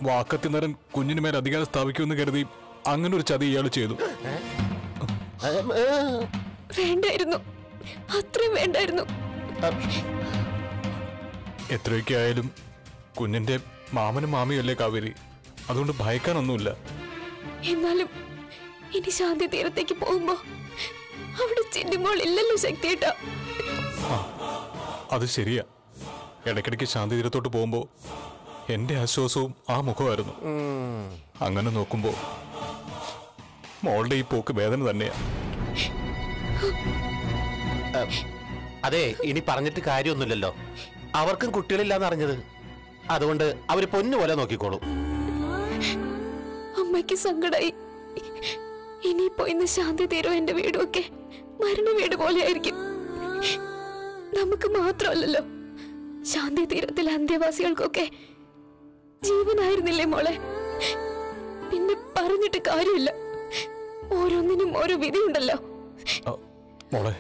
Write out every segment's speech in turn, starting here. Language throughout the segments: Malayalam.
വാക്കത്തിനരൻ കുഞ്ഞിന് മേൽ അധികാരം സ്ഥാപിക്കുമെന്ന് കരുതി അങ്ങനെ ഒരു ചതി ഇയാൾ ചെയ്തു വേണ്ടായിരുന്നു അത്രയും വേണ്ടായിരുന്നു എത്രയൊക്കെ ആയാലും കുഞ്ഞിന്റെ മാമനും മാമിയും അല്ലേ കാവേരി അതുകൊണ്ട് ഭയക്കാനൊന്നുമില്ല എന്നാലും ഇനി ശാന്തി തീരത്തേക്ക് പോകുമ്പോ അവിടെ ചിന്നുമോൾ ഇല്ലല്ലോ ശക്തിയേട്ടാ അത് ശരിയാ ഇടയ്ക്കിടയ്ക്ക് ശാന്തി തീരത്തോട്ട് പോകുമ്പോൾ എന്റെ ആശ്വാസവും ആ മുഖമായിരുന്നു അങ്ങനെ നോക്കുമ്പോൾ മോളുടെ ഈ പോക്ക് വേദന തന്നെയാ അതെ ഇനി പറഞ്ഞിട്ട് കാര്യമൊന്നുമില്ലല്ലോ അവർക്കും കുട്ടികളില്ലാന്ന് അറിഞ്ഞത് അതുകൊണ്ട് അവര് പൊന്നു പോലെ നോക്കിക്കോളും അമ്മയ്ക്ക് സങ്കടായി ഇനിയിപ്പോ ഇന്ന് ശാന്തി തീരോ എന്റെ വീടും ഒക്കെ മരണ വീട് പോലെയായിരിക്കും നമുക്ക് മാത്രമല്ലല്ലോ ശാന്തി തീരത്തിലെ അന്ത്യവാസികൾക്കൊക്കെ ജീവനായിരുന്നില്ലേ മോളെ പിന്നെ പറഞ്ഞിട്ട് കാര്യമില്ല ഓരോന്നിനും ഓരോ വിധിയുണ്ടല്ലോ ആ, മോളെ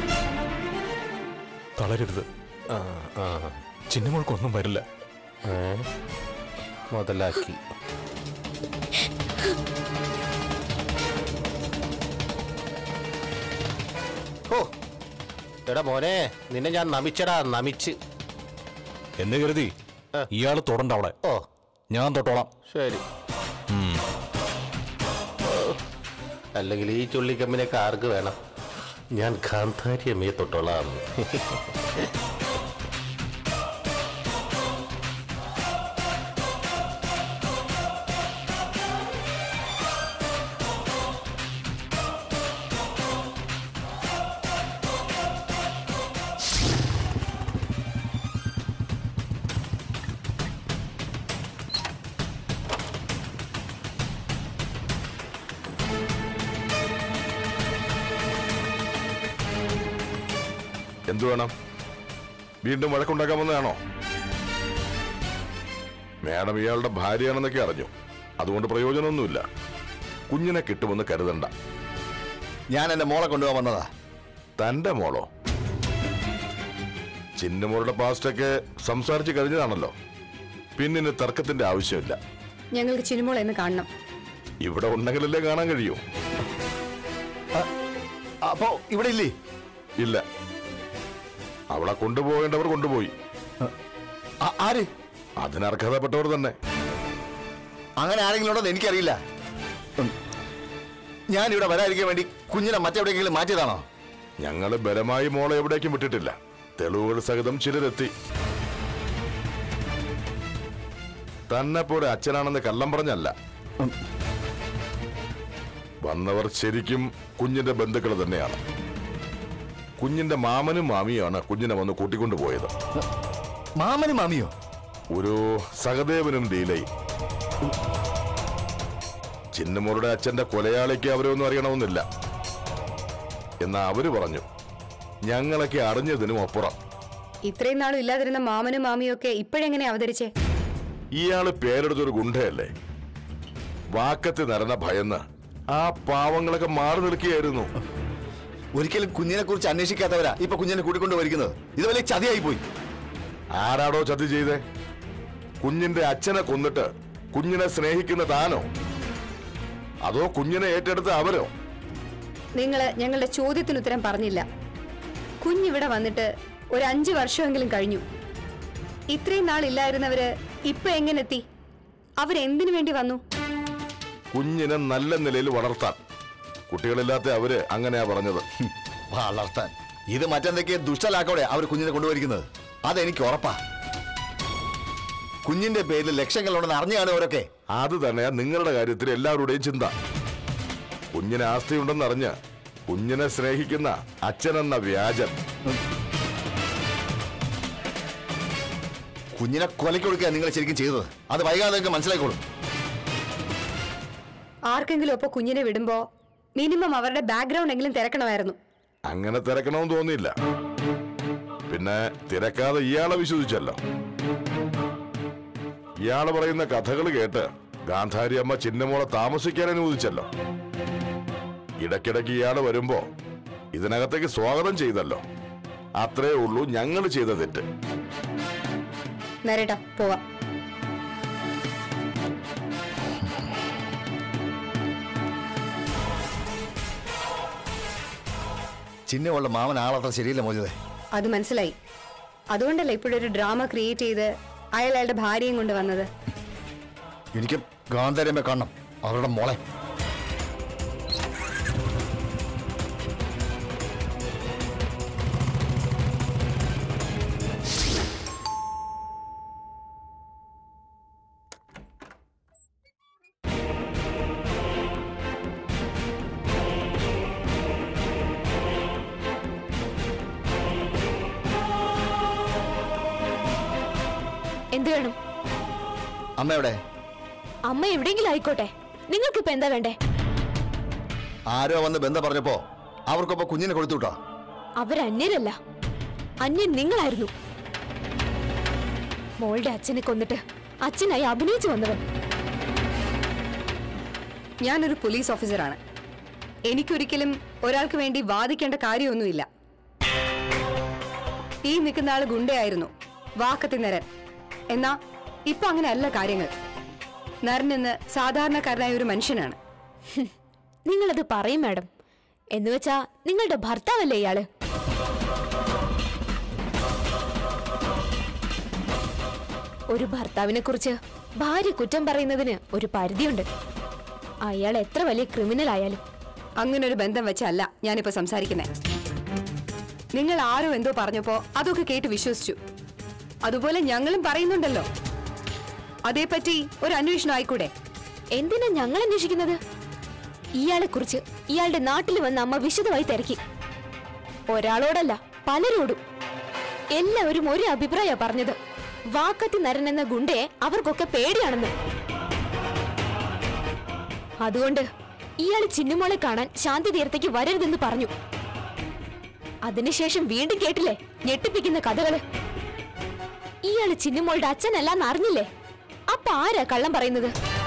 തളരരുത് ആ, ആ. ചിന്നമോൾക്കൊന്നും വരില്ല ഏ? മുതലാക്കി ഓ എടാ മോനെ നിന്നെ ഞാൻ നമിച്ചടാ നമിച്ച് എന്ന് കരുതി ഇയാൾ തൊടണ്ട അവളെ ഓ ഞാൻ തൊട്ടോളാം ശരി ഓ, അല്ലെങ്കിൽ ഈ ചുള്ളിക്കമ്മിനൊക്കെ ആർക്ക് വേണം ഞാൻ ഗാന്ധാരി അമ്മയെ തൊട്ടോളാം എന്തു വേണം വീണ്ടും വഴക്കുണ്ടാക്കാൻ വന്നതാണോ മാഡം ഇയാളുടെ ഭാര്യയാണെന്നൊക്കെ അറിഞ്ഞു അതുകൊണ്ട് പ്രയോജനമൊന്നുമില്ല കുഞ്ഞിനെ കിട്ടുമെന്ന് കരുതണ്ട ഞാൻ എന്റെ മോളെ കൊണ്ടുപോകാൻ വന്നതാ തന്റെ മോളോ ചിന്നമോളുടെ പാസ്റ്റൊക്കെ സംസാരിച്ചു കഴിഞ്ഞതാണല്ലോ പിന്നിന് തർക്കത്തിന്റെ ആവശ്യമില്ല ഞങ്ങൾക്ക് ചിനുമോളെ എന്ന് കാണണം ഇവിടെ ഉണ്ടെങ്കിലല്ലേ കാണാൻ കഴിയൂ അപ്പോ ഇവിടെ ഇല്ലേ ഇല്ല അവളെ കൊണ്ടുപോകേണ്ടവർ കൊണ്ടുപോയി ആ- ആര് അതിനർഹതപ്പെട്ടവർ തന്നെ അങ്ങനെ ആരെങ്കിലും ഉണ്ടെന്ന് എനിക്കറിയില്ല ഉം. ഞാൻ ഇവിടെ വരാതിരിക്കാൻ വേണ്ടി കുഞ്ഞിനെ മറ്റെവിടെയെങ്കിലും മാറ്റിയതാണോ ഞങ്ങള് ബലമായി മോളെ എവിടേക്കും വിട്ടിട്ടില്ല തെളിവുകൾ സഹിതം ചിലരെത്തി തന്നെ പോലെ അച്ഛനാണെന്ന് കള്ളം പറഞ്ഞല്ല വന്നവർ ശരിക്കും കുഞ്ഞിന്റെ ബന്ധുക്കൾ തന്നെയാണ് കുഞ്ഞിന്റെ മാമനും മാമിയുമാണ് കുഞ്ഞിനെ വന്ന് കൂട്ടിക്കൊണ്ടുപോയത് മാമനും മാമിയോ ഒരു സഹദേവനും ലീലയും ചിന്നമ്മയുടെ അച്ഛന്റെ കൊലയാളിക്ക് അവരൊന്നും അറിയണമെന്നില്ല എന്നാ അവര് പറഞ്ഞു ഞങ്ങളൊക്കെ അറിഞ്ഞതിനും അപ്പുറം ഇത്രയും നാളും ഇല്ലാതിരുന്ന മാമനും മാമിയും ഒക്കെ ഇപ്പോഴെങ്ങനെ അവതരിച്ചേ ഇയാള് പേരെടുത്തൊരു ഗുണ്ടയല്ലേ വാക്കത്ത് നരന ഭയന്ന് ആ പാവങ്ങളൊക്കെ മാറി നിൽക്കുകയായിരുന്നു ഒരിക്കലും കുഞ്ഞിനെ കുറിച്ച് അന്വേഷിക്കാത്തവരാ ഇപ്പൊ കുഞ്ഞിനെ കൂട്ടിക്കൊണ്ട് വരിക്കുന്നത് ഇത് വലിയ ചതിയായി പോയി ആരാടോ ചതി ചെയ്തേ കുഞ്ഞിന്റെ അച്ഛനെ കൊന്നിട്ട് കുഞ്ഞിനെ സ്നേഹിക്കുന്ന താനോ അതോ കുഞ്ഞിനെ ഏറ്റെടുത്ത അവരോ നിങ്ങള് ഞങ്ങളുടെ ചോദ്യത്തിന് ഉത്തരം പറഞ്ഞില്ല കുഞ്ഞിവിടെ വന്നിട്ട് ഒരു അഞ്ചു വർഷമെങ്കിലും കഴിഞ്ഞു ഇത്രയും നാൾ ഇല്ലായിരുന്നവര് ഇപ്പൊ എങ്ങനെ എത്തി അവരെന്തിനു വേണ്ടി വന്നു കുഞ്ഞിനെ നല്ല നിലയിൽ വളർത്താൻ കുട്ടികളില്ലാത്ത അവര് അങ്ങനെയാ പറഞ്ഞത് വളർത്താൻ ഇത് മറ്റെന്തൊക്കെ ദുഷ്ടലാക്കോടെ അവർ കുഞ്ഞിനെ കൊണ്ടുവരിക്കുന്നത് അതെനിക്ക് ഉറപ്പാ കുഞ്ഞിന്റെ പേരിൽ ലക്ഷങ്ങളുണ്ടെന്ന് അറിഞ്ഞാണ് അവരൊക്കെ അത് തന്നെയാ നിങ്ങളുടെ കാര്യത്തിൽ എല്ലാവരുടെയും ചിന്ത കുഞ്ഞിന് ആസ്തിയുണ്ടെന്നറിഞ്ഞ് കുഞ്ഞിനെ സ്നേഹിക്കുന്ന അച്ഛനെന്ന വ്യാജൻ കുഞ്ഞിനെ കൊലയ്ക്ക് കൊടുക്കുക നിങ്ങൾ ശരിക്കും ചെയ്തത് അത് വൈകാതെ നിങ്ങൾക്ക് മനസ്സിലായിക്കോളും ആർക്കെങ്കിലും ഒപ്പം കുഞ്ഞിനെ വിടുമ്പോ മിനിമം അവരുടെ ബാക്ക്ഗ്രൗണ്ട് എങ്കിലും തിരക്കണമായിരുന്നു അങ്ങനെ തിരക്കണമെന്ന് തോന്നിയില്ല പിന്നെ തിരക്കാതെ ഇയാളെ വിശ്വസിച്ചല്ലോ ഇയാള് പറയുന്ന കഥകൾ കേട്ട് ഗാന്ധാരി അമ്മ ചിന്നമോളെ താമസിക്കാൻ അനുവദിച്ചല്ലോ ഇടയ്ക്കിടയ്ക്ക് ഇയാള് വരുമ്പോ ഇതിനകത്തേക്ക് സ്വാഗതം ചെയ്തല്ലോ അത്രേ ഉള്ളൂ ഞങ്ങൾ ചെയ്ത തെറ്റ് നരേട്ടാ പോവാം ചിഹ്നമുള്ള മാമൻ ആളത്ര ശരിയില്ല മോചിതേ അത് മനസ്സിലായി അതുകൊണ്ടല്ലേ ഇപ്പോഴൊരു ഡ്രാമ ക്രിയേറ്റ് ചെയ്ത് അയാൾ അയാളുടെ ഭാര്യയും കൊണ്ട് വന്നത് എനിക്ക് ഗാന്ധാരമ്മ കാണണം അവരുടെ മോളെ എന്ത് വേണം അമ്മ എവിടെ അമ്മ എവിടെയെങ്കിലും ആയിക്കോട്ടെ നിങ്ങൾക്കിപ്പോ എന്താ വേണ്ടേ ആരോ വന്ന് ബന്ധം പറഞ്ഞപ്പോ അവർക്കൊപ്പം കുഞ്ഞിനെ കൊടുത്തു വിട്ടോ അവരന്യരല്ല അന്യൻ നിങ്ങളായിരുന്നു മോളുടെ അച്ഛനെ കൊന്നിട്ട് അച്ഛനായി അഭിനയിച്ചു വന്നവൻ ഞാനൊരു പോലീസ് ഓഫീസറാണ് എനിക്കൊരിക്കലും ഒരാൾക്ക് വേണ്ടി വാദിക്കേണ്ട കാര്യമൊന്നുമില്ല ഈ നിൽക്കുന്ന ആള് ഗുണ്ടയായിരുന്നു വാക്കത്തി നരൻ എന്നാ ഇപ്പൊ അങ്ങനെയല്ല കാര്യങ്ങൾ നരൻ ഇന്ന് സാധാരണക്കാരനായ ഒരു മനുഷ്യനാണ് ഹും, നിങ്ങളത് പറയും മാഡം എന്നുവെച്ചാ നിങ്ങളുടെ ഭർത്താവല്ലേ ഇയാള് ഒരു ഭർത്താവിനെ കുറിച്ച് ഭാര്യ കുറ്റം പറയുന്നതിന് ഒരു പരിധിയുണ്ട് അയാൾ എത്ര വലിയ ക്രിമിനൽ ആയാലും അങ്ങനെ ഒരു ബന്ധം വെച്ചല്ല ഞാനിപ്പോ സംസാരിക്കുന്നേ നിങ്ങൾ ആരോ എന്തോ പറഞ്ഞപ്പോ അതൊക്കെ കേട്ട് വിശ്വസിച്ചു അതുപോലെ ഞങ്ങളും പറയുന്നുണ്ടല്ലോ അതേപ്പറ്റി ഒരു അന്വേഷണം ആയിക്കൂടെ എന്തിനാ ഞങ്ങൾ അന്വേഷിക്കുന്നത് ഇയാളെ കുറിച്ച് ഇയാളുടെ നാട്ടിൽ വന്ന അമ്മ വിശദമായി തിരക്കി ഒരാളോടല്ല പലരോടും എല്ലാവരും ഒരു അഭിപ്രായ പറഞ്ഞത് വാക്കത്തി നരൻ എന്ന ഗുണ്ടയെ അവർക്കൊക്കെ പേടിയാണെന്ന് അതുകൊണ്ട് ഇയാൾ ചിന്നുമോളെ കാണാൻ ശാന്തി തീരത്തേക്ക് വരരുതെന്ന് പറഞ്ഞു അതിനുശേഷം വീണ്ടും കേട്ടില്ലേ ഞെട്ടിപ്പിക്കുന്ന കഥകള് ഇയാള് ചിന്നുമോളുടെ അച്ഛനല്ലാന്ന് അറിഞ്ഞില്ലേ അപ്പൊ ആരാ കള്ളം പറയുന്നത്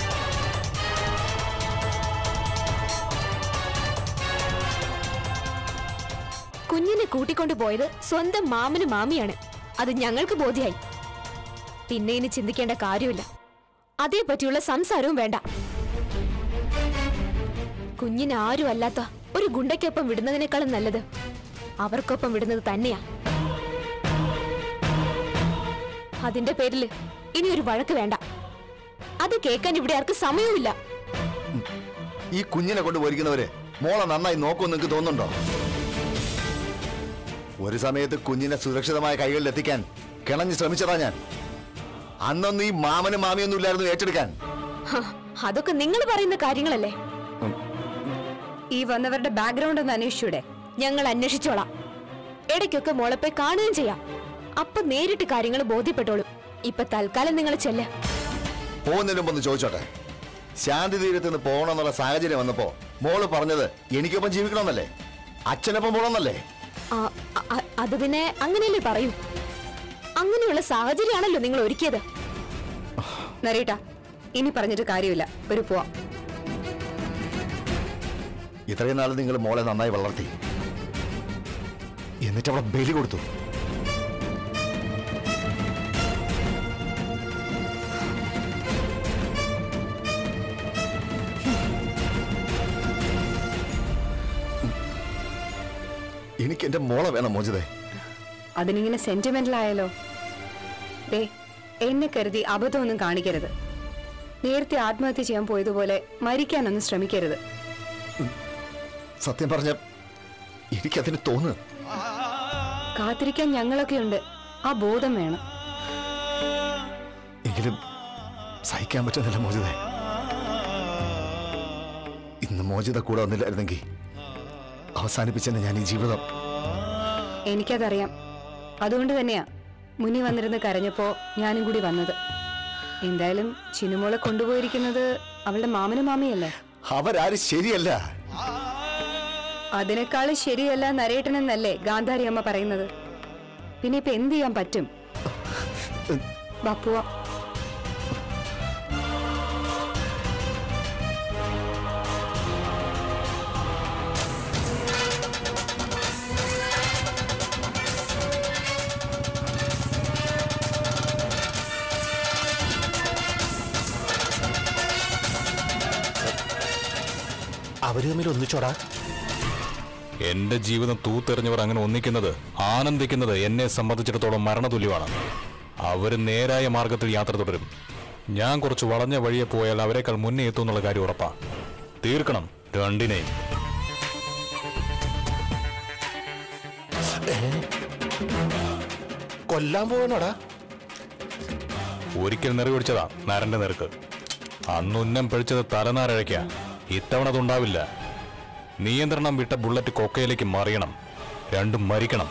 കുഞ്ഞിനെ കൂട്ടിക്കൊണ്ടു പോയത് സ്വന്തം മാമന് മാമിയാണ് അത് ഞങ്ങൾക്ക് ബോധ്യായി പിന്നെ ഇനി ചിന്തിക്കേണ്ട കാര്യമില്ല അതേപറ്റിയുള്ള സംസാരവും വേണ്ട കുഞ്ഞിന് ആരും അല്ലാത്ത ഒരു ഗുണ്ടയ്ക്കൊപ്പം വിടുന്നതിനേക്കാളും നല്ലത് അവർക്കൊപ്പം വിടുന്നത് തന്നെയാ അതിന്റെ പേരിൽ ഇനി ഒരു വഴക്ക് വേണ്ട അത് കേൾക്കാൻ ഇവിടെ ആർക്കും സമയവുമില്ല ഈ കുഞ്ഞിനെ കൊണ്ട് പോയിരിക്കുന്നവര് മോളെ നന്നായി നോക്കുമെന്ന് നിങ്ങൾക്ക് തോന്നുന്നുണ്ടോ ഒരു സമയത്ത് കുഞ്ഞിനെ സുരക്ഷിതമായ കൈകളിൽ എത്തിക്കാൻ കിണഞ്ഞ് ശ്രമിച്ചതാ ഞാൻ അന്നൊന്നും ഈ മാമനും മാമിയൊന്നും ഇല്ലായിരുന്നു ഏറ്റെടുക്കാൻ ഹ, അതൊക്കെ നിങ്ങൾ പറയുന്ന കാര്യങ്ങളല്ലേ ഈ വന്നവരുടെ ബാക്ക്ഗ്രൗണ്ട് ഒന്ന് അന്വേഷിച്ചൂടെ ഞങ്ങൾ അന്വേഷിച്ചോളാം ഇടയ്ക്കൊക്കെ മോളെ കാണുകയും ചെയ്യാം അപ്പൊ നേരിട്ട് കാര്യങ്ങൾ ബോധ്യപ്പെട്ടോളൂ ഇപ്പൊ തൽക്കാലം നിങ്ങൾ ചെല്ല പോകുന്നതിന് മുമ്പ് ഒന്ന് ചോദിച്ചോട്ടെ ശാന്തി തീരത്ത് നിന്ന് പോകണമെന്നുള്ള സാഹചര്യം വന്നപ്പോ മോള് പറഞ്ഞത് എനിക്കൊപ്പം ജീവിക്കണമെന്നല്ലേ അച്ഛനൊപ്പം പോകണമെന്നല്ലേ അത് പിന്നെ അങ്ങനെയല്ലേ പറയൂ അങ്ങനെയുള്ള സാഹചര്യമാണല്ലോ നിങ്ങൾ ഒരുക്കിയത് നരേട്ടാ ഇനി പറഞ്ഞിട്ട് കാര്യമില്ല ഒരു പോവാം ഇത്രയും നാൾ നിങ്ങൾ മോളെ നന്നായി വളർത്തി എന്നിട്ട് അവളെ ബലി കൊടുത്തു എനിക്ക് എന്റെ മോളെ വേണം മോചിതേ അതിനിങ്ങനെ സെന്റിമെന്റൽ ആയാലോ ദേ എന്നെ കരുതി അബദ്ധമൊന്നും കാണിക്കരുത് നേരത്തെ ആത്മഹത്യ ചെയ്യാൻ പോയതുപോലെ മരിക്കാനൊന്നും ശ്രമിക്കരുത് സത്യം പറഞ്ഞ എനിക്കതിന് തോന്നുന്നു കാത്തിരിക്കാൻ ഞങ്ങളൊക്കെ ഉണ്ട് ആ ബോധം വേണം എങ്കിലും സഹിക്കാൻ പറ്റുന്നില്ല മോചിത ഇന്ന് മോചിത കൂടെ വന്നില്ലായിരുന്നെങ്കിൽ അവസാനിപ്പിച്ചെന്നെ ഞാൻ ഈ ജീവിതം എനിക്കതറിയാം അതുകൊണ്ട് തന്നെയാ മുന്നിൽ വന്നിരുന്ന് കരഞ്ഞപ്പോ ഞാനും കൂടി വന്നത് എന്തായാലും ചിനുമോളെ കൊണ്ടുപോയിരിക്കുന്നത് അവളുടെ മാമനും മാമിയല്ലേ അവരാരും ശരിയല്ല അതിനേക്കാളും ശരിയല്ല നരേട്ടനെന്നല്ലേ ഗാന്ധാരി അമ്മ പറയുന്നത് പിന്നെ ഇപ്പൊ എന്ത് ചെയ്യാൻ പറ്റും ബപ്പുവ അവര് തമ്മിൽ ഒന്നിച്ചോടാ എന്റെ ജീവിതം തൂത്തെറിഞ്ഞവർ അങ്ങനെ ഒന്നിക്കുന്നത് ആനന്ദിക്കുന്നത് എന്നെ സംബന്ധിച്ചിടത്തോളം മരണതുല്യമാണ് അവര് നേരായ മാർഗത്തിൽ യാത്ര തുടരും ഞാൻ കുറച്ച് വളഞ്ഞ വഴിയെ പോയാൽ അവരെക്കാൾ മുന്നേ എത്തും എന്നുള്ള കാര്യം ഉറപ്പാ തീർക്കണം രണ്ടിനെയും കൊല്ലാൻ പോകണോടാ ഒരിക്കൽ നിറയൊഴിച്ചതാ നരന്റെ നിരക്ക് അന്ന് ഉന്നം പഴിച്ചത് തലനാരഴയ്ക്ക ഇത്തവണ അതുണ്ടാവില്ല നിയന്ത്രണം വിട്ട ബുള്ളറ്റ് കൊക്കയിലേക്ക് മറിയണം രണ്ടും മരിക്കണം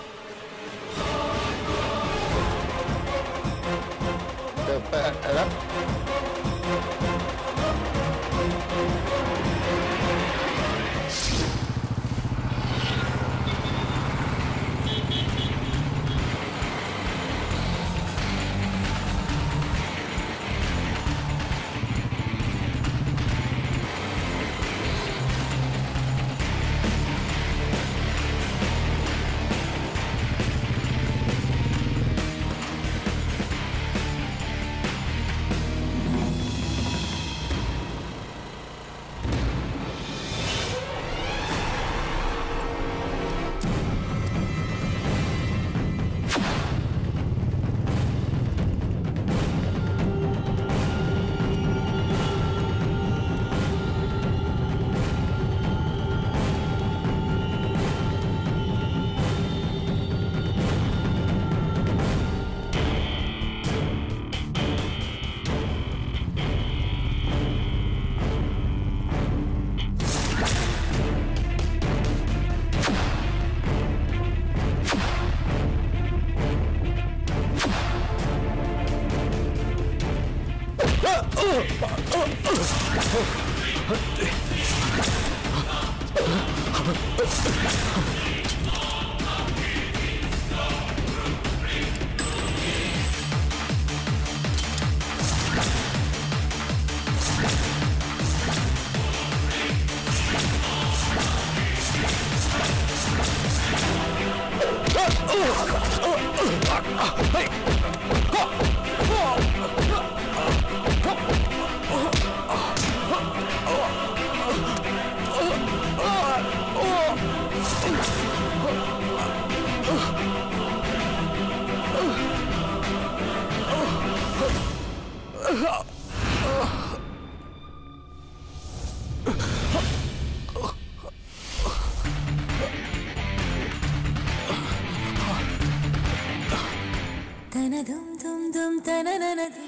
തനതും തും തും തനനനതും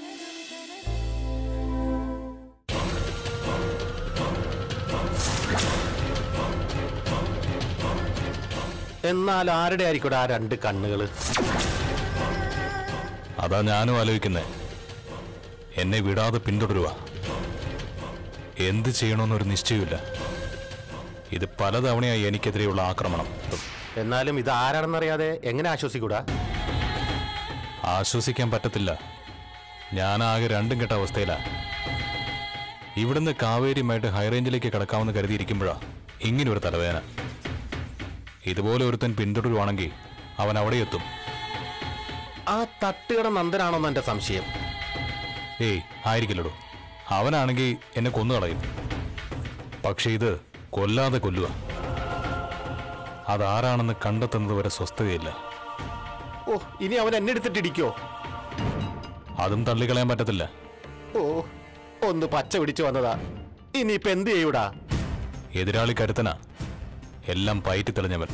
എന്നാൽ ആരുടെ ആയിരിക്കും ആ രണ്ട് കണ്ണുകള് അതാ ഞാനും ആലോചിക്കുന്നേ എന്നെ വിടാതെ പിന്തുടരുക എന്ത് ചെയ്യണമെന്നൊരു നിശ്ചയമില്ല ഇത് പലതവണയായി എനിക്കെതിരെയുള്ള ആക്രമണം എന്നാലും ഇത് ആരാണെന്നറിയാതെ എങ്ങനെ ആശ്വസിക്കൂടാ ആശ്വസിക്കാൻ പറ്റത്തില്ല ഞാനാകെ രണ്ടും കെട്ട അവസ്ഥയിലാ ഇവിടുന്ന് കാവേരിയുമായിട്ട് ഹൈറേഞ്ചിലേക്ക് കടക്കാമെന്ന് കരുതിയിരിക്കുമ്പോഴാ ഇങ്ങനെ ഒരു തലവേദന ഇതുപോലെ ഒരുത്തൻ പിന്തുടരുവാണെങ്കിൽ അവൻ അവിടെ എത്തും ആ തട്ടുകട നന്ദനാണോന്ന് എന്റെ സംശയം ഏയ് ആയിരിക്കില്ലടോ അവനാണെങ്കിൽ എന്നെ കൊന്നുകളയും പക്ഷെ ഇത് കൊല്ലാതെ കൊല്ലുക അതാരാണെന്ന് കണ്ടെത്തുന്നത് വരെ സ്വസ്ഥതയില്ല ഓ ഇനി അവൻ എന്നെ എടുത്തിട്ട് ഇടിക്കോ അതും തള്ളിക്കളയാൻ പറ്റത്തില്ല ഓ ഒന്ന് പച്ച പിടിച്ചു വന്നതാ ഇനിയിപ്പൊ എന്ത് ചെയ്യൂടാ എതിരാളി കരുത്തനാ എല്ലാം പയറ്റി തെളിഞ്ഞവൻ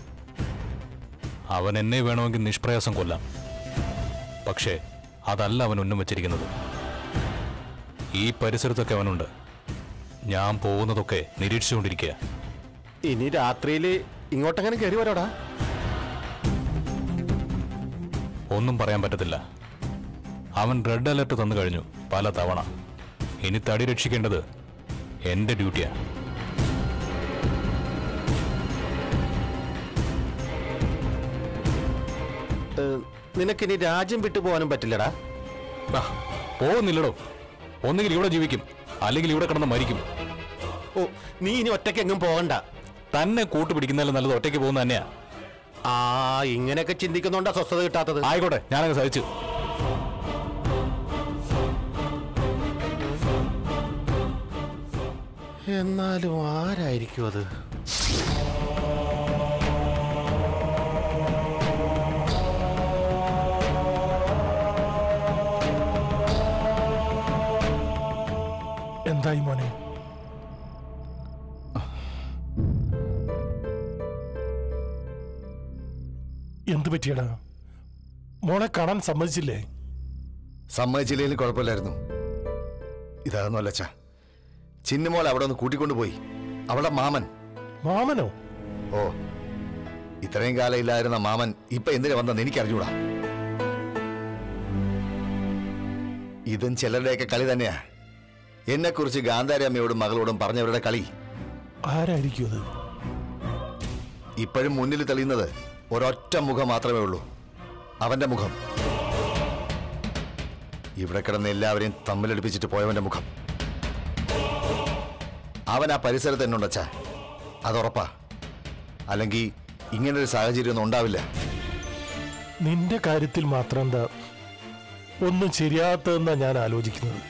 അവൻ എന്നെ വേണമെങ്കിൽ നിഷ്പ്രയാസം കൊല്ലാം പക്ഷേ അതല്ല അവൻ ഉന്നം വെച്ചിരിക്കുന്നത് ഈ പരിസരത്തൊക്കെ അവനുണ്ട് ഞാൻ പോകുന്നതൊക്കെ നിരീക്ഷിച്ചുകൊണ്ടിരിക്കുക ഇനി രാത്രിയില് ഇങ്ങോട്ടെങ്ങനെ കയറി വരോടാ ഒന്നും പറയാൻ പറ്റത്തില്ല അവൻ റെഡ് അലർട്ട് തന്നു കഴിഞ്ഞു പല തവണ ഇനി തടി രക്ഷിക്കേണ്ടത് എന്റെ ഡ്യൂട്ടിയാ ഏ, നിനക്കിനി രാജ്യം വിട്ടു പോകാനും പറ്റില്ലടാ ആ, പോകുന്നില്ലടോ ഒന്നുകിൽ ഇവിടെ ജീവിക്കും അല്ലെങ്കിൽ ഇവിടെ കിടന്ന് മരിക്കും ഓ നീ ഇനി ഒറ്റയ്ക്ക് എങ്ങും പോകണ്ട തന്നെ കൂട്ടുപിടിക്കുന്നതിലും നല്ലത് ഒറ്റയ്ക്ക് പോകുന്ന തന്നെയാ ആ ഇങ്ങനെയൊക്കെ ചിന്തിക്കുന്നോണ്ടാ സ്വസ്ഥത കിട്ടാത്തത് ആയിക്കോട്ടെ ഞാനങ്ങ് സഹിച്ചു എന്നാലും ആരായിരിക്കും അത് എന്തു പറ്റിയടാ മോളെ കാണാൻ സമ്മതിച്ചില്ലേ സമ്മതിച്ചില്ലെങ്കിലും കുഴപ്പമില്ലായിരുന്നു ഇതാകുന്നല്ല അച്ഛാ ചിന്നുമോൾ അവിടെ ഒന്ന് കൂട്ടിക്കൊണ്ടുപോയി അവളുടെ മാമൻ മാമനോ ഓ ഇത്രയും കാലം ഇല്ലായിരുന്ന മാമൻ ഇപ്പൊ എന്തിനു വന്നെന്ന് എനിക്ക് അറിഞ്ഞൂടാ ഇതും ചിലരുടെയൊക്കെ കളി തന്നെയാ എന്നെക്കുറിച്ച് ഗാന്ധാരി അമ്മയോടും മകളോടും പറഞ്ഞവരുടെ കളി ആരായിരിക്കും അത് ഇപ്പോഴും മുന്നിൽ തെളിയുന്നത് ഒരൊറ്റ മുഖം മാത്രമേ ഉള്ളൂ അവന്റെ മുഖം ഇവിടെ കിടന്ന് എല്ലാവരെയും തമ്മിലടിപ്പിച്ചിട്ട് പോയവന്റെ മുഖം അവൻ ആ പരിസരത്ത് തന്നെ ഉണ്ടച്ചാ അതുറപ്പാ അല്ലെങ്കിൽ ഇങ്ങനൊരു സാഹചര്യം ഒന്നും ഉണ്ടാവില്ല നിന്റെ കാര്യത്തിൽ മാത്രം എന്താ ഒന്നും ശരിയാത്തതെന്നാ ഞാൻ ആലോചിക്കുന്നത്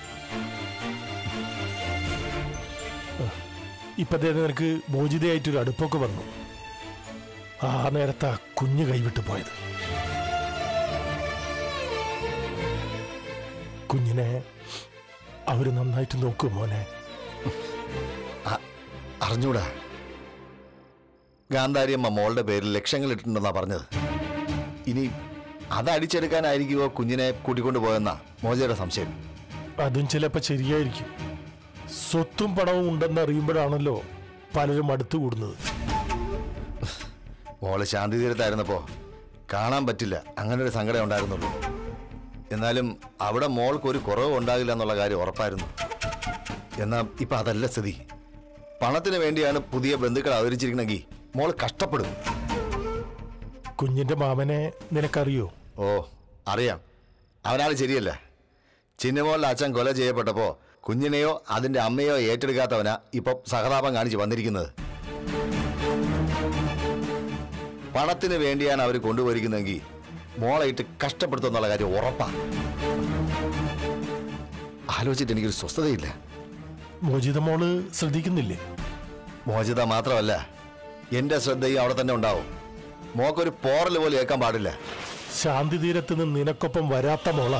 ഇപ്പത്തേ നിനക്ക് മോചിതയായിട്ടൊരു അടുപ്പൊക്കെ വന്നു ആ നേരത്താ കുഞ്ഞ് കൈവിട്ടു പോയത് കുഞ്ഞിനെ അവര് നന്നായിട്ട് നോക്കും മോനെ അ- അറിഞ്ഞൂടാ ഗാന്ധാരിയമ്മ മോളുടെ പേരിൽ ലക്ഷങ്ങൾ ഇട്ടിട്ടുണ്ടെന്നാ പറഞ്ഞത് ഇനി അത് അടിച്ചെടുക്കാനായിരിക്കുമോ കുഞ്ഞിനെ കൂട്ടിക്കൊണ്ടു പോയെന്നാ മോചയുടെ സംശയം അതും ചിലപ്പോ ശരിയായിരിക്കും സ്വത്തും പണവും ഉണ്ടെന്ന് അറിയുമ്പോഴാണല്ലോ പലരും അടുത്തു കൂടുന്നത് മോള് ശാന്തി തീരത്തായിരുന്നപ്പോ കാണാൻ പറ്റില്ല അങ്ങനെ ഒരു സങ്കടം ഉണ്ടായിരുന്നുള്ളൂ എന്നാലും അവിടെ മോൾക്ക് ഒരു കുറവ് ഉണ്ടാകില്ല എന്നുള്ള കാര്യം ഉറപ്പായിരുന്നു എന്നാ ഇപ്പൊ അതല്ല സ്ഥിതി പണത്തിന് വേണ്ടിയാണ് പുതിയ ബന്ധുക്കൾ അവതരിച്ചിരിക്കണമെങ്കിൽ മോൾ കഷ്ടപ്പെടും കുഞ്ഞിന്റെ മാമനെ നിനക്കറിയോ ഓ അറിയാം അവനാൾ ശരിയല്ല ചിന്നമോളിലെ അച്ഛൻ കൊല ചെയ്യപ്പെട്ടപ്പോ കുഞ്ഞിനെയോ അതിന്റെ അമ്മയോ ഏറ്റെടുക്കാത്തവനാ ഇപ്പൊ സഹതാപം കാണിച്ച് വന്നിരിക്കുന്നത് പണത്തിന് വേണ്ടിയാണ് അവർ കൊണ്ടുപോയിരിക്കുന്നതെങ്കിൽ മോളെ ഇട്ട് കഷ്ടപ്പെടുത്തുന്നുള്ള കാര്യം ഉറപ്പാ ആലോചിച്ചിട്ട് എനിക്കൊരു സ്വസ്ഥതയില്ല മോചിത മോള് ശ്രദ്ധിക്കുന്നില്ലേ മോചിത മാത്രമല്ല എന്റെ ശ്രദ്ധയും അവിടെ തന്നെ ഉണ്ടാവും മോക്കൊരു പോറൽ പോലെ ഏൽക്കാൻ പാടില്ല ശാന്തി തീരത്ത് നിന്ന് നിനക്കൊപ്പം വരാത്ത മോള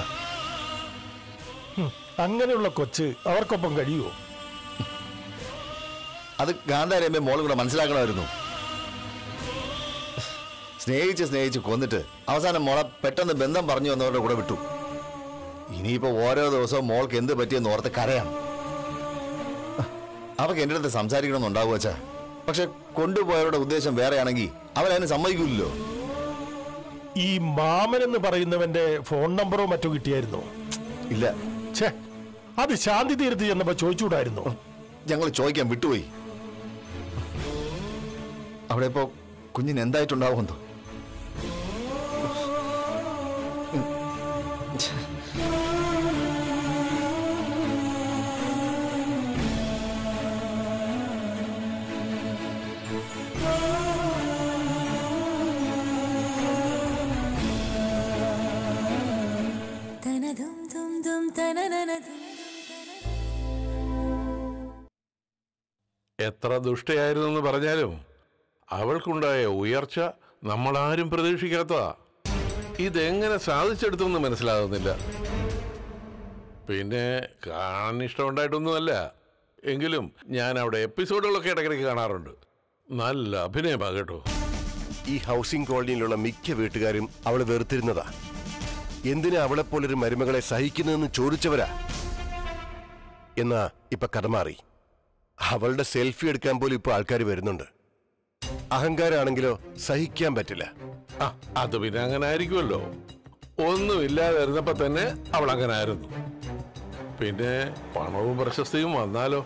അങ്ങനെയുള്ള കൊച്ച് അവർക്കൊപ്പം കഴിയുമോ അത് ഗാന്ധാരമ്മ മോളും കൂടെ മനസ്സിലാക്കണമായിരുന്നു സ്നേഹിച്ച് സ്നേഹിച്ച് കൊന്നിട്ട് അവസാനം മോളെ പെട്ടെന്ന് ബന്ധം പറഞ്ഞു വന്നവരുടെ കൂടെ വിട്ടു ഇനിയിപ്പോ ഓരോ ദിവസവും മോൾക്ക് എന്ത് പറ്റിയെന്ന് ഓർത്ത് കരയാം അവക്ക് എൻ്റെ അടുത്ത് സംസാരിക്കണമെന്നുണ്ടാവുക വെച്ചാ പക്ഷെ കൊണ്ടുപോയവരുടെ ഉദ്ദേശം വേറെയാണെങ്കിൽ അവരതിന് സമ്മതിക്കില്ലല്ലോ ഈ മാമൻ എന്ന് പറയുന്നവന്റെ ഫോൺ നമ്പറോ മറ്റോ കിട്ടിയായിരുന്നോ ഇല്ല ഛേ അത് ശാന്തി തീരത്ത് ചെന്നപ്പോ ചോദിച്ചുകൂടായിരുന്നോ ഞങ്ങൾ ചോദിക്കാൻ വിട്ടുപോയി അവിടെ ഇപ്പോ കുഞ്ഞിന് എന്തായിട്ടുണ്ടാവുമെന്നോ തനതും തും തും തനനനതും എത്ര ദുഷ്ടയായിരുന്നെന്ന് പറഞ്ഞാലും അവൾക്കുണ്ടായ ഉയർച്ച നമ്മളാരും പ്രതീക്ഷിക്കാത്തതാ ഇതെങ്ങനെ സാധിച്ചെടുത്തെന്ന് മനസ്സിലാകുന്നില്ല പിന്നെ കാണാൻ ഇഷ്ടമുണ്ടായിട്ടൊന്നുമല്ല എങ്കിലും ഞാൻ അവിടെ എപ്പിസോഡുകളൊക്കെ ഇടയ്ക്കിടയ്ക്ക് കാണാറുണ്ട് നല്ല അഭിനയമാ കേട്ടോ ഈ ഹൗസിംഗ് കോളനിയിലുള്ള മിക്ക വീട്ടുകാരും അവളെ വെറുത്തിരുന്നതാ എന്തിനാ അവളെ പോലൊരു മരുമകളെ സഹിക്കുന്നതെന്ന് ചോദിച്ചവരാ എന്നാ ഇപ്പൊ കഥ മാറി അവളുടെ സെൽഫി എടുക്കാൻ പോലും ഇപ്പൊ ആൾക്കാർ വരുന്നുണ്ട് അഹങ്കാരാണെങ്കിലോ സഹിക്കാൻ പറ്റില്ല ആ അത് പിന്നെ അങ്ങനെ ആയിരിക്കുമല്ലോ ഒന്നുമില്ലാതിരുന്നപ്പോ തന്നെ അവൾ അങ്ങനെ ആയിരുന്നു പിന്നെ പണവും പ്രശസ്തിയും വന്നാലോ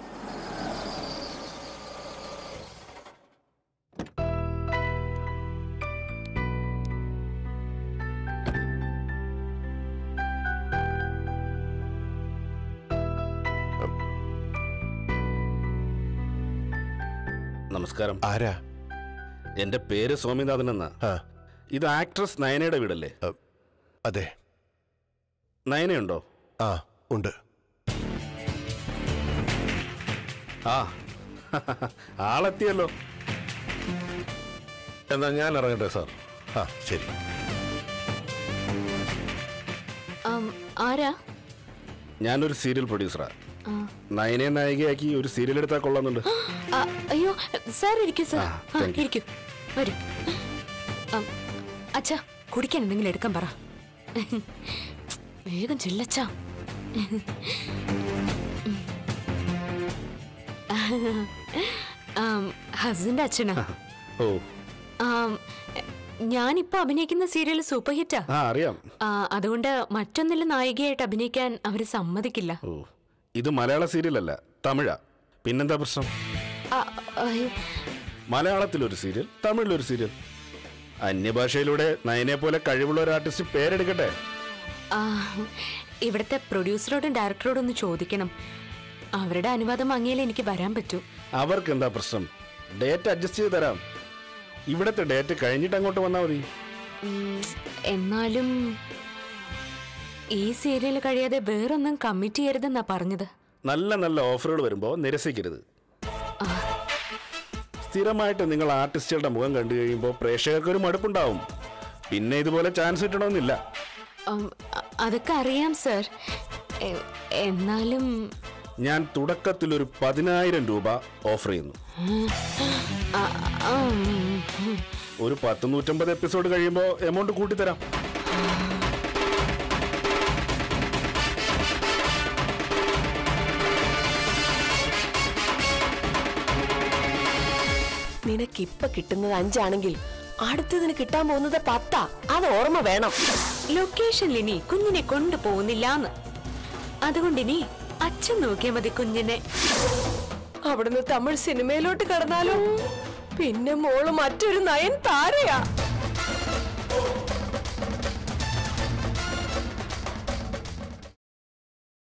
നമസ്കാരം ആരാ എന്റെ പേര് സ്വാമിനാഥൻ എന്നാ ആ ഇത് ആക്ട്രസ് നയനയുടെ വീടല്ലേ അ, അതെ നയനയുണ്ടോ ആ ഉണ്ട് ആ ആളെത്തിയല്ലോ എന്നാ ഞാൻ ഇറങ്ങട്ടെ സാർ ആ ശരി ആം, ആരാ ഞാനൊരു സീരിയൽ പ്രൊഡ്യൂസറാ ആ. നയനെ നായികയാക്കി ഒരു സീരിയൽ എടുത്താൽ കൊള്ളുന്നുണ്ട് ആ, അയ്യോ സാർ ഇരിക്കൂ സാർ ആ, ആ, thank you. ഇരിക്കൂ വരൂ ആം, അച്ഛാ കുടിക്കാൻ എന്തെങ്കിലും എടുക്കാൻ പറ വേഗം ചെല്ലച്ചാ ഹസിന്റെ അച്ഛനാ ഓ ആം, ഞാനിപ്പോ അഭിനയിക്കുന്ന സീരിയൽ സൂപ്പർ ഹിറ്റാ ആ അറിയാം ആ, അതുകൊണ്ട് മറ്റൊന്നിലും നായികയായിട്ട് അഭിനയിക്കാൻ അവര് സമ്മതിക്കില്ല ഓ ഇത് മലയാള സീരിയലല്ല തമിഴാ പിന്നെന്താ പ്രശ്നം ആ, ആ, മലയാളത്തിലൊരു സീരിയൽ തമിഴിലൊരു സീരിയൽ അന്യഭാഷയിലൂടെ നയനെ പോലെ കഴിവുള്ള ഒരു ആർട്ടിസ്റ്റ് പേരെടുക്കട്ടെ ആ, ഇവിടുത്തെ പ്രൊഡ്യൂസറോടും ഡയറക്ടറോടും ഒന്ന് ചോദിക്കണം അവരുടെ അനുവാദം വാങ്ങിയാലേ എനിക്ക് വരാൻ പറ്റൂ അവർക്ക് എന്താ പ്രശ്നം ഡേറ്റ് അഡ്ജസ്റ്റ് ചെയ്ത് തരാം ഇവിടത്തെ ഡേറ്റ് കഴിഞ്ഞിട്ട് അങ്ങോട്ട് വന്നാൽ മതി ഉം, എന്നാലും ഈ സീരിയൽ കഴിയാതെ വേറൊന്നും കമ്മിറ്റ് ചെയ്യരുതെന്നാ പറഞ്ഞത് നല്ല നല്ല ഓഫറുകൾ വരുമ്പോൾ നിരസിക്കരുത് സ്ഥിരമായിട്ട് നിങ്ങൾ ആർട്ടിസ്റ്റുകളുടെ മുഖം കണ്ടു കഴിയുമ്പോൾ പ്രേക്ഷകർക്ക് ഒരു മടുപ്പുണ്ടാവും പിന്നെ ഇതുപോലെ ചാൻസ് കിട്ടണമെന്നില്ല ഉം, അ- അതൊക്കെ അറിയാം സർ എ- എന്നാലും ഞാൻ തുടക്കത്തിൽ ഒരു പതിനായിരം രൂപ ഓഫർ ചെയ്യുന്നു ആ, ആ, ഉം, ഉം. ഒരു പത്ത് നൂറ്റമ്പത് എപ്പിസോഡ് കഴിയുമ്പോൾ എമൗണ്ട് കൂട്ടിത്തരാം നിനക്കിപ്പൊ കിട്ടുന്നത് അഞ്ചാണെങ്കിൽ അടുത്തതിന് കിട്ടാൻ പോകുന്നത് പത്താ അത് ഓർമ്മ വേണം ലൊക്കേഷനിൽ ഇനി കുഞ്ഞിനെ കൊണ്ടുപോകുന്നില്ലാന്ന് അതുകൊണ്ട് ഇനി അച്ഛൻ നോക്കിയാൽ മതി കുഞ്ഞിനെ അവിടുന്ന് തമിഴ് സിനിമയിലോട്ട് കടന്നാലോ പിന്നെ മോള് മറ്റൊരു നയൻ താരയാ